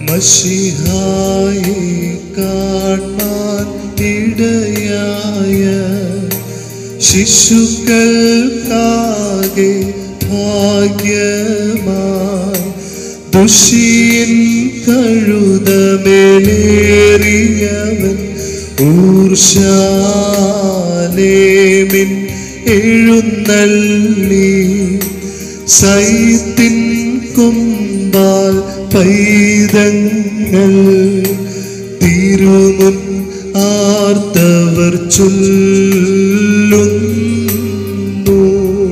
മഷിഹായെ കാൺമാൻ ഇടയായ ശിശുക്കൾക്കാകെ ഭാഗ്യമായി ദുഷിയൻ കഴുതമേലേറിയവൻ ഊർഷാലേമിൻ എഴുന്നള്ളി സൈത്തിൻ കൊമ്പാൽ പൈതങ്ങൾ തിരുമുൻ ആർത്തവർ ചൊല്ലുന്നു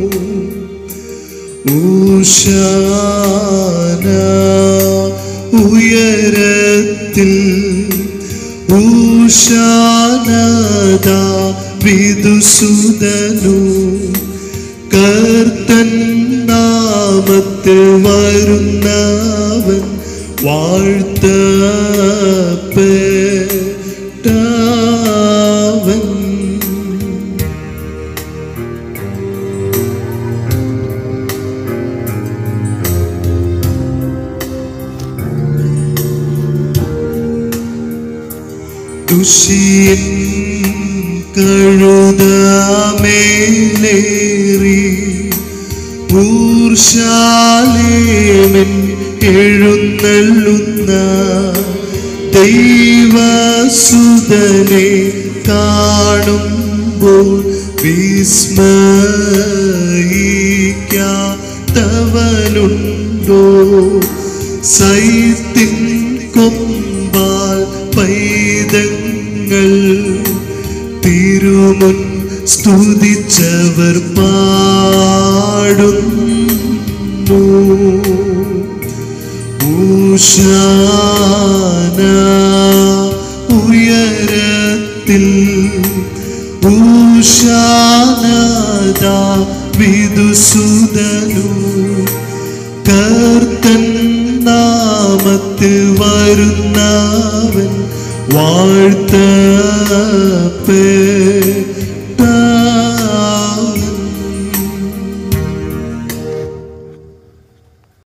ഊഷാന ഉയരത്തിൽ ഊഷാനദ വിദുസുതനു കർത്തൻ നാമത്തിൽ വരുന്നവൻ വാഴ്ത്തപ്പെട്ടവൻ തുഷിയൻ കഴുതമേലേറി ഊർഷാലേമൻ എഴുന്നള്ളുന്ന ദൈവസുതനെ കാണുമ്പോൾ വിസ്മയിക്കാത്തവനുണ്ടോ സൈത്തിൻ കൊമ്പാൽ പൈതങ്ങൾ തിരുമുൻ സ്തുതിച്ചവർ പാടുന്നു ഊഷാന ഉയരത്തിൽ ഊഷാനദ വിദുസുതനു കർത്തൻ നാമത്തിൽ വരുന്നവൻ വാഴ്ത്തപ്പേ